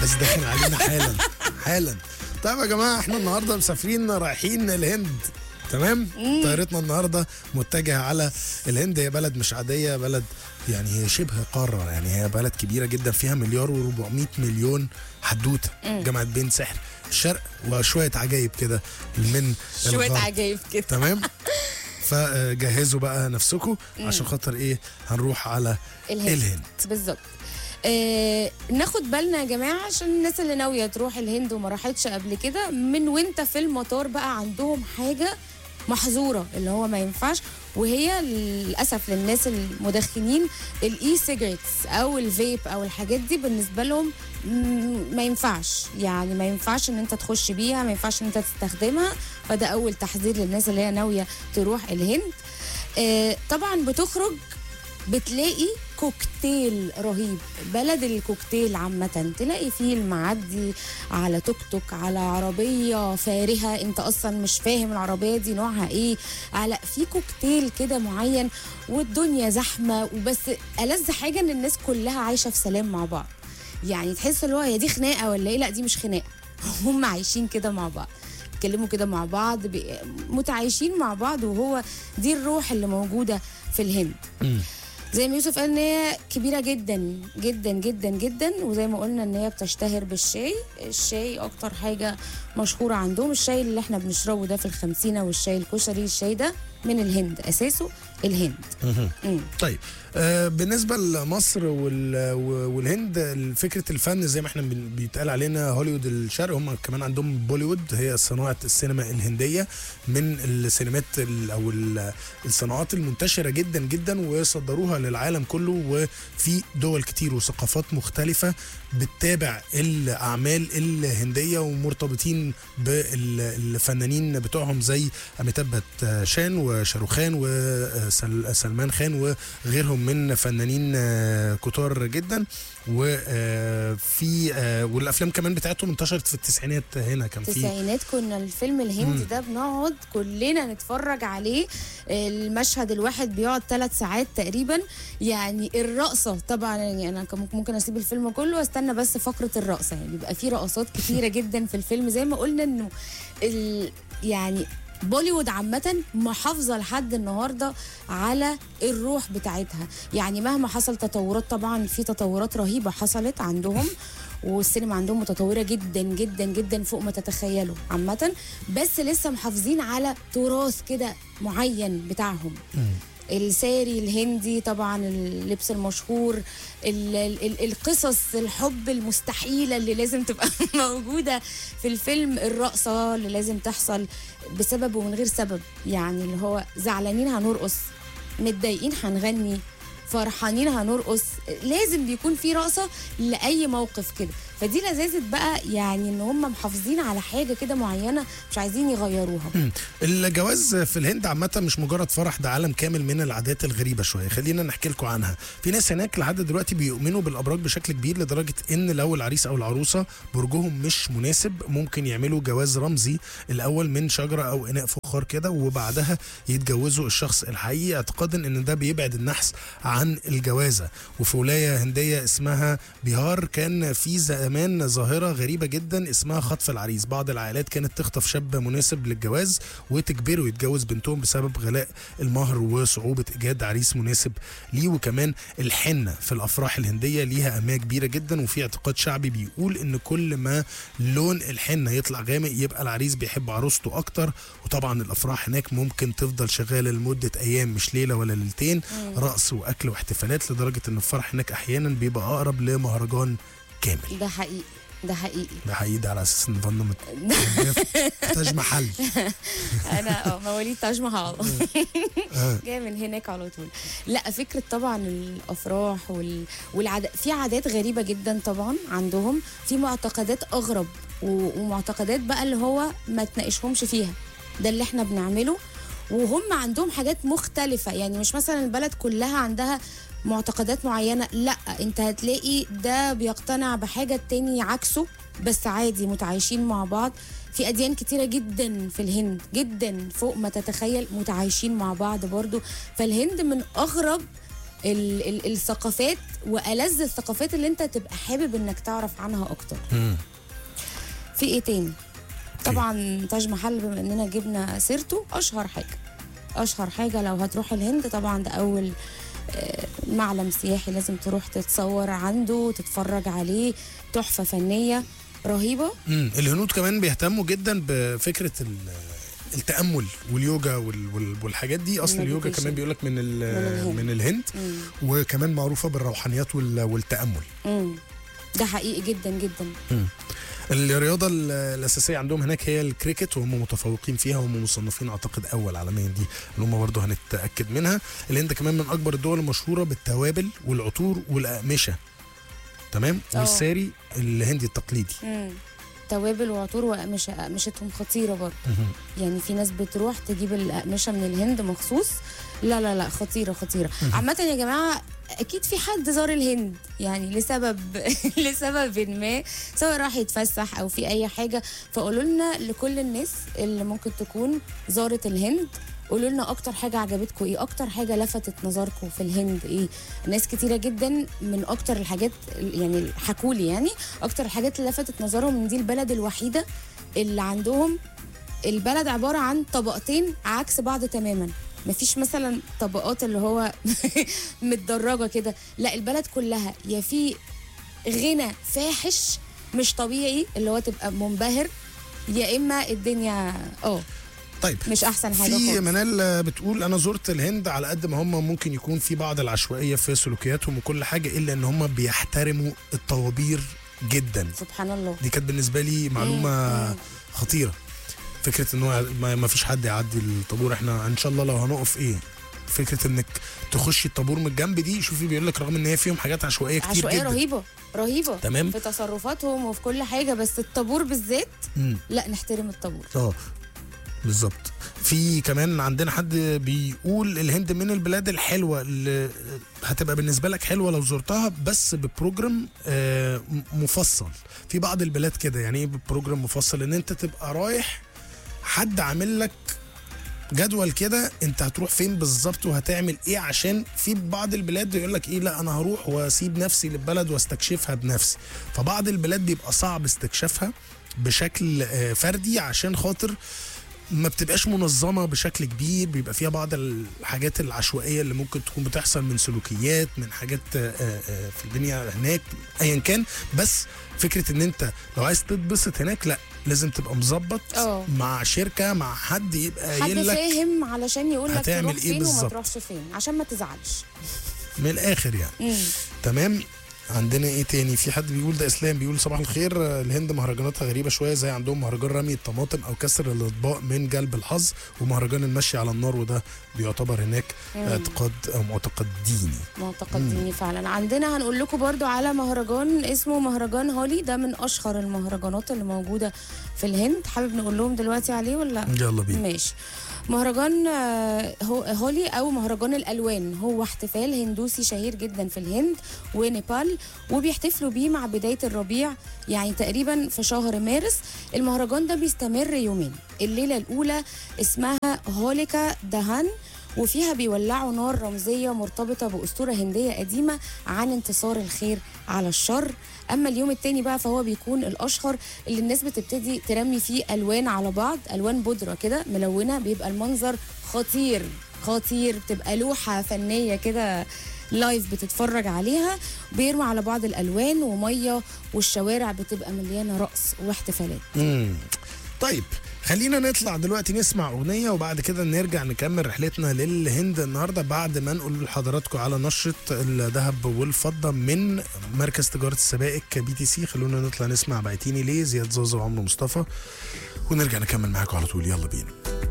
جواز داخل علينا حالا حالا طيب يا جماعه احنا النهارده مسافرين رايحين الهند تمام طيارتنا النهارده متجهه على الهند هي بلد مش عاديه بلد يعني هي شبه قاره يعني هي بلد كبيره جدا فيها مليار و400 مليون حدوته جامعه بين سحر الشرق وشويه عجايب كده من شويه الغرب. عجايب كده تمام فجهزوا بقى نفسكم عشان خاطر ايه هنروح على الهند. الهند بالظبط آه ناخد بالنا يا جماعه عشان الناس اللي ناويه تروح الهند وما راحتش قبل كده من وانت في المطار بقى عندهم حاجه محظوره اللي هو ما ينفعش وهي للاسف للناس المدخنين الاي سيجرتس او الفيب او الحاجات دي بالنسبه لهم م- ما ينفعش يعني ما ينفعش ان انت تخش بيها ما ينفعش ان انت تستخدمها فده اول تحذير للناس اللي هي ناويه تروح الهند آه طبعا بتخرج بتلاقي كوكتيل رهيب بلد الكوكتيل عامة تلاقي فيه المعدي على توك توك على عربية فارهة انت اصلا مش فاهم العربية دي نوعها ايه على في كوكتيل كده معين والدنيا زحمة وبس ألذ حاجة ان الناس كلها عايشة في سلام مع بعض يعني تحس اللي هو هي دي خناقة ولا ايه لا دي مش خناقة هم عايشين كده مع بعض بيتكلموا كده مع بعض بي- متعايشين مع بعض وهو دي الروح اللي موجودة في الهند زي ما يوسف قال ان هي كبيره جدا جدا جدا جدا وزي ما قلنا ان هي بتشتهر بالشاي الشاي اكتر حاجه مشهوره عندهم الشاي اللي احنا بنشربه ده في الخمسينه والشاي الكشري الشاي ده من الهند اساسه الهند مم. طيب آه بالنسبه لمصر وال- والهند فكره الفن زي ما احنا بن- بيتقال علينا هوليوود الشرق هم كمان عندهم بوليوود هي صناعه السينما الهنديه من السينمات ال- او ال- الصناعات المنتشره جدا جدا وصدروها للعالم كله وفي دول كتير وثقافات مختلفه بتتابع الاعمال الهنديه ومرتبطين بالفنانين بتوعهم زي اميتاب باتشان وشاروخان وسلمان خان وغيرهم من فنانين آه، كتار جدا وفي والافلام كمان بتاعتهم انتشرت في التسعينات هنا كان في التسعينات كنا الفيلم الهندي ده بنقعد كلنا نتفرج عليه المشهد الواحد بيقعد ثلاث ساعات تقريبا يعني الرقصة طبعا يعني أنا كان ممكن أسيب الفيلم كله واستنى بس فقرة الرقصة يعني بيبقى في رقصات كتيرة جدا في الفيلم زي ما قلنا إنه ال يعني بوليوود عامة محافظة لحد النهاردة على الروح بتاعتها يعني مهما حصل تطورات طبعا في تطورات رهيبة حصلت عندهم والسينما عندهم متطورة جدا جدا جدا فوق ما تتخيلوا عامة بس لسه محافظين على تراث كده معين بتاعهم الساري الهندي طبعا اللبس المشهور ال ال ال القصص الحب المستحيله اللي لازم تبقى موجوده في الفيلم الرقصه اللي لازم تحصل بسبب ومن غير سبب يعني اللي هو زعلانين هنرقص متضايقين هنغني فرحانين هنرقص لازم بيكون في رقصه لاي موقف كده فدي لذاذه بقى يعني ان هم محافظين على حاجه كده معينه مش عايزين يغيروها مم. الجواز في الهند عامة مش مجرد فرح ده عالم كامل من العادات الغريبة شوية خلينا نحكي لكم عنها في ناس هناك لحد دلوقتي بيؤمنوا بالأبراج بشكل كبير لدرجة إن لو العريس أو العروسة برجهم مش مناسب ممكن يعملوا جواز رمزي الأول من شجرة أو إناء فخار كده وبعدها يتجوزوا الشخص الحقيقي اعتقادا إن ده بيبعد النحس عن الجوازة وفي ولاية هندية اسمها بيهار كان في زمان ظاهرة غريبة جدا اسمها خطف العريس بعض العائلات كانت تخطف شاب مناسب للجواز وتجبره يتجوز بنتهم بسبب غلاء المهر وصعوبة إيجاد عريس مناسب ليه وكمان الحنة في الأفراح الهندية ليها أهمية كبيرة جدا وفي اعتقاد شعبي بيقول إن كل ما لون الحنة يطلع غامق يبقى العريس بيحب عروسته أكتر وطبعا الأفراح هناك ممكن تفضل شغالة لمدة أيام مش ليلة ولا ليلتين رقص وأكل واحتفالات لدرجة إن الفرح هناك أحيانا بيبقى أقرب لمهرجان كامل ده حقيقي ده حقيقي ده حقيقي ده على اساس ان فانا مت- في تاج محل انا اه مواليد تاج محل آه. جايه من هناك على طول لا فكره طبعا الافراح وال... والعادات في عادات غريبه جدا طبعا عندهم في معتقدات اغرب و... ومعتقدات بقى اللي هو ما تناقشهمش فيها ده اللي احنا بنعمله وهم عندهم حاجات مختلفة يعني مش مثلا البلد كلها عندها معتقدات معينة لا انت هتلاقي ده بيقتنع بحاجة التاني عكسه بس عادي متعايشين مع بعض في أديان كتيرة جدا في الهند جدا فوق ما تتخيل متعايشين مع بعض برضو فالهند من أغرب ال ال الثقافات والذ الثقافات اللي انت تبقى حابب انك تعرف عنها اكتر مم. في ايه تاني طبعا تاج محل بما اننا جبنا سيرته اشهر حاجه اشهر حاجه لو هتروح الهند طبعا ده اول آه، معلم سياحي لازم تروح تتصور عنده تتفرج عليه تحفه فنيه رهيبه مم. الهنود كمان بيهتموا جدا بفكره ال- التامل واليوجا وال- وال- والحاجات دي اصل اليوجا Meditation. كمان بيقول لك من ال- الهند. من الهند مم. وكمان معروفه بالروحانيات وال- والتامل مم. ده حقيقي جدا جدا الرياضه ال- الاساسيه عندهم هناك هي الكريكت وهم متفوقين فيها وهم مصنفين اعتقد اول عالميا دي اللي هم برضه هنتاكد منها الهند كمان من اكبر الدول المشهوره بالتوابل والعطور والاقمشه تمام اه. والساري الهندي التقليدي مم. توابل وعطور وأقمشة أقمشتهم خطيرة برضه يعني في ناس بتروح تجيب الأقمشة من الهند مخصوص لا لا لا خطيرة خطيرة عامة يا جماعة أكيد في حد زار الهند يعني لسبب لسبب ما سواء راح يتفسح أو في أي حاجة فقولوا لنا لكل الناس اللي ممكن تكون زارت الهند قولوا لنا اكتر حاجه عجبتكم ايه اكتر حاجه لفتت نظركم في الهند ايه ناس كتيره جدا من اكتر الحاجات يعني حكوا لي يعني اكتر الحاجات اللي لفتت نظرهم ان دي البلد الوحيده اللي عندهم البلد عباره عن طبقتين عكس بعض تماما مفيش مثلا طبقات اللي هو متدرجه كده لا البلد كلها يا في غنى فاحش مش طبيعي اللي هو تبقى منبهر يا اما الدنيا اه طيب مش احسن حاجه في خالص. منال بتقول انا زرت الهند على قد ما هم ممكن يكون في بعض العشوائيه في سلوكياتهم وكل حاجه الا ان هم بيحترموا الطوابير جدا سبحان الله دي كانت بالنسبه لي معلومه مم. خطيره فكره ان هو ما ما فيش حد يعدي الطابور احنا ان شاء الله لو هنقف ايه فكره انك تخشي الطابور من الجنب دي شوفي بيقول لك رغم ان هي فيهم حاجات عشوائيه كتير عشوائيه جدا رهيبه رهيبه تمام. في تصرفاتهم وفي كل حاجه بس الطابور بالذات مم. لا نحترم الطابور اه بالظبط في كمان عندنا حد بيقول الهند من البلاد الحلوه اللي هتبقى بالنسبه لك حلوه لو زرتها بس ببروجرام آه، م- مفصل في بعض البلاد كده يعني ايه ببروجرام مفصل ان انت تبقى رايح حد عامل لك جدول كده انت هتروح فين بالظبط وهتعمل ايه عشان في بعض البلاد يقول لك ايه لا انا هروح واسيب نفسي للبلد واستكشفها بنفسي فبعض البلاد بيبقى صعب استكشافها بشكل آه، فردي عشان خاطر ما بتبقاش منظمه بشكل كبير بيبقى فيها بعض الحاجات العشوائيه اللي ممكن تكون بتحصل من سلوكيات من حاجات آه، آه، في الدنيا هناك ايا كان بس فكره ان انت لو عايز تتبسط هناك لا لازم تبقى مظبط اه. مع شركه مع حد يبقى حد قايل لك فاهم علشان يقول لك هتعمل تروح ايه فين وما بالظبط. تروحش فين عشان ما تزعلش من الاخر يعني مم. تمام عندنا ايه تاني في حد بيقول ده اسلام بيقول صباح الخير آه، الهند مهرجاناتها غريبه شويه زي عندهم مهرجان رمي الطماطم او كسر الاطباق من جلب الحظ ومهرجان المشي على النار وده بيعتبر هناك اعتقاد او معتقد ديني معتقد ديني فعلا عندنا هنقول لكم برضو على مهرجان اسمه مهرجان هولي ده من اشهر المهرجانات اللي موجوده في الهند حابب نقول لهم دلوقتي عليه ولا يلا بينا ماشي مهرجان آه، هو- هولي او مهرجان الالوان هو احتفال هندوسي شهير جدا في الهند ونيبال وبيحتفلوا بيه مع بدايه الربيع يعني تقريبا في شهر مارس المهرجان ده بيستمر يومين الليله الاولى اسمها هوليكا دهان وفيها بيولعوا نار رمزية مرتبطة بأسطورة هندية قديمة عن انتصار الخير على الشر أما اليوم التاني بقى فهو بيكون الأشهر اللي الناس بتبتدي ترمي فيه ألوان على بعض ألوان بودرة كده ملونة بيبقى المنظر خطير خطير بتبقى لوحة فنية كده لايف بتتفرج عليها بيرموا على بعض الألوان ومية والشوارع بتبقى مليانة رقص واحتفالات مم. طيب خلينا نطلع دلوقتي نسمع اغنيه وبعد كده نرجع نكمل رحلتنا للهند النهارده بعد ما نقول لحضراتكم على نشره الذهب والفضه من مركز تجاره السبائك بي تي سي خلونا نطلع نسمع بعتيني ليه زياد زوزو وعمرو مصطفى ونرجع نكمل معاكم على طول يلا بينا